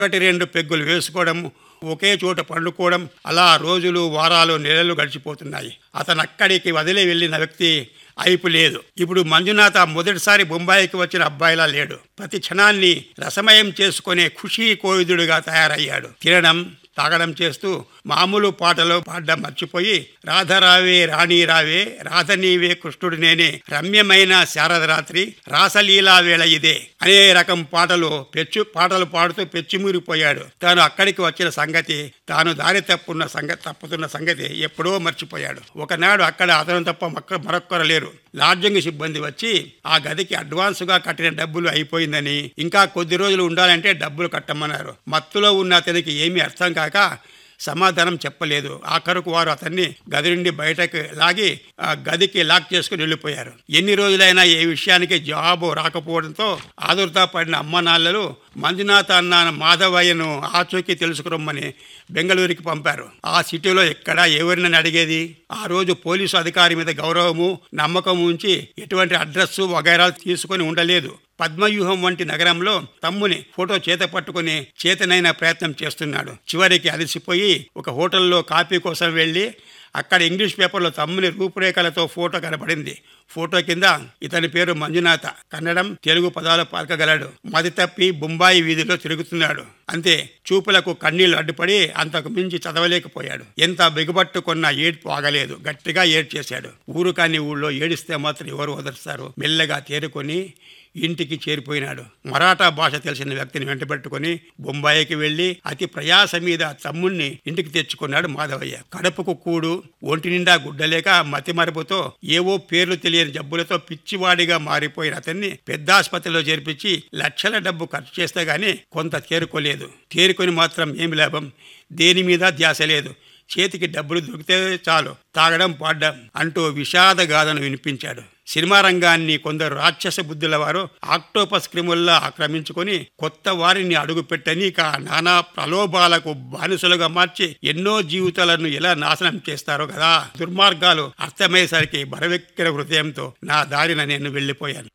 ఒకటి రెండు పెగ్గులు వేసుకోవడం ఒకే చోట పండుకోవడం అలా రోజులు వారాలు నెలలు గడిచిపోతున్నాయి అతను అక్కడికి వదిలి వెళ్ళిన వ్యక్తి అయిపు లేదు ఇప్పుడు మంజునాథ మొదటిసారి బొంబాయికి వచ్చిన అబ్బాయిలా లేడు ప్రతి క్షణాన్ని రసమయం చేసుకునే ఖుషీ కోవిదుడుగా తయారయ్యాడు తినడం తాగడం చేస్తూ మామూలు పాటలు పాడడం మర్చిపోయి రాధరావే రాణి రావే రాధ నీవే కృష్ణుడు నేనే రమ్యమైన శారదరాత్రి రాసలీలా వేళ ఇదే అనే రకం పాటలు పెచ్చు పాటలు పాడుతూ పెచ్చిమూరిపోయాడు తాను అక్కడికి వచ్చిన సంగతి తాను దారి తప్పున్న సంగతి తప్పుతున్న సంగతి ఎప్పుడో మర్చిపోయాడు ఒకనాడు అక్కడ అతను తప్ప మక్క మరొక్కరు లేరు లాడ్జింగ్ సిబ్బంది వచ్చి ఆ గదికి అడ్వాన్స్గా కట్టిన డబ్బులు అయిపోయిందని ఇంకా కొద్ది రోజులు ఉండాలంటే డబ్బులు కట్టమన్నారు మత్తులో ఉన్న అతనికి ఏమీ అర్థం కాక సమాధానం చెప్పలేదు ఆఖరుకు వారు అతన్ని గది నుండి బయటకు లాగి ఆ గదికి లాక్ చేసుకుని వెళ్ళిపోయారు ఎన్ని రోజులైనా ఏ విషయానికి జవాబు రాకపోవడంతో ఆదుర్తా పడిన అమ్మ నాన్నలు మంజునాథ అన్న మాధవయ్యను ఆచూకీ తెలుసుకురమ్మని బెంగళూరుకి పంపారు ఆ సిటీలో ఎక్కడా ఎవరినని అడిగేది ఆ రోజు పోలీసు అధికారి మీద గౌరవము నమ్మకం ఉంచి ఎటువంటి అడ్రస్సు వగైరాలు తీసుకొని ఉండలేదు పద్మవ్యూహం వంటి నగరంలో తమ్ముని ఫోటో చేత పట్టుకుని చేతనైన ప్రయత్నం చేస్తున్నాడు చివరికి అలసిపోయి ఒక హోటల్లో కాఫీ కోసం వెళ్ళి అక్కడ ఇంగ్లీష్ పేపర్లో తమ్ముని రూపురేఖలతో ఫోటో కనబడింది ఫోటో కింద ఇతని పేరు మంజునాథ కన్నడం తెలుగు పదాలు పలకగలడు మది తప్పి బొంబాయి వీధిలో తిరుగుతున్నాడు అంతే చూపులకు కన్నీళ్లు అడ్డుపడి అంతకు మించి చదవలేకపోయాడు ఎంత బిగుబట్టుకున్న ఏడ్పు ఆగలేదు గట్టిగా ఏడ్చేశాడు ఊరు కాని ఊళ్ళో ఏడిస్తే మాత్రం ఎవరు వదరుస్తారు మెల్లగా తేరుకొని ఇంటికి చేరిపోయినాడు మరాఠా భాష తెలిసిన వ్యక్తిని వెంటబెట్టుకుని బొంబాయికి వెళ్లి అతి ప్రయాస మీద తమ్ముణ్ణి ఇంటికి తెచ్చుకున్నాడు మాధవయ్య కడుపుకు కూడు ఒంటి నిండా గుడ్డలేక మతి మరుపుతో ఏవో పేర్లు తెలియని జబ్బులతో పిచ్చివాడిగా మారిపోయిన అతన్ని పెద్ద ఆసుపత్రిలో చేర్పించి లక్షల డబ్బు ఖర్చు చేస్తే గానీ కొంత తేరుకోలేదు తేరుకొని మాత్రం ఏమి లాభం దేని మీద ధ్యాస లేదు చేతికి డబ్బులు దొరికితే చాలు తాగడం పాడడం అంటూ విషాద గాథను వినిపించాడు సినిమా రంగాన్ని కొందరు రాక్షస బుద్ధుల వారు ఆక్టోపస్ క్రిముల్లా ఆక్రమించుకొని కొత్త వారిని అడుగుపెట్టని ఇక నానా ప్రలోభాలకు బానిసలుగా మార్చి ఎన్నో జీవితాలను ఎలా నాశనం చేస్తారో కదా దుర్మార్గాలు అర్థమయ్యేసరికి బరవెక్కిన హృదయంతో నా దారిన నేను వెళ్ళిపోయాను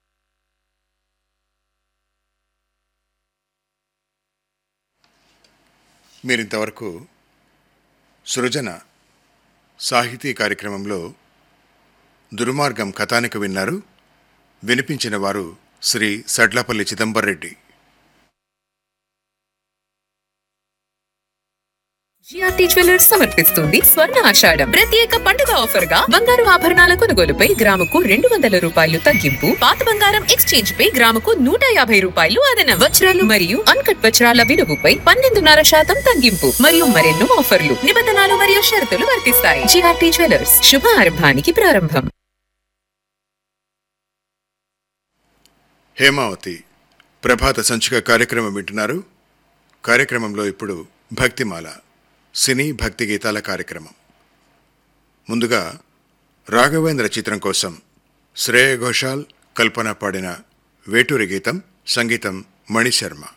మీరింతవరకు సృజన సాహితీ కార్యక్రమంలో దుర్మార్గం కథానిక విన్నారు వినిపించిన వారు శ్రీ సడ్లపల్లి చిదంబరెడ్డి జిఆర్టీ జ్యువెలర్స్ సమర్పిస్తుంది స్వర్ణ ఆషాఢం ప్రత్యేక పండుగ ఆఫర్ గా బంగారు ఆభరణాల కొనుగోలుపై గ్రాముకు రెండు వందల రూపాయలు తగ్గింపు పాత బంగారం ఎక్స్చేంజ్ పై గ్రాముకు నూట యాభై రూపాయలు అదనం వజ్రాలు మరియు అన్కట్ వజ్రాల విలువపై పన్నెండున్నర శాతం తగ్గింపు మరియు మరెన్నో ఆఫర్లు నిబంధనలు మరియు షరతులు వర్తిస్తాయి జిఆర్టీ జ్యువెలర్స్ శుభ ఆరంభానికి ప్రారంభం హేమావతి ప్రభాత సంచిక కార్యక్రమం వింటున్నారు కార్యక్రమంలో ఇప్పుడు భక్తిమాల సినీ భక్తి గీతాల కార్యక్రమం ముందుగా రాఘవేంద్ర చిత్రం కోసం శ్రేయ ఘోషాల్ కల్పన పాడిన వేటూరి గీతం సంగీతం మణిశర్మ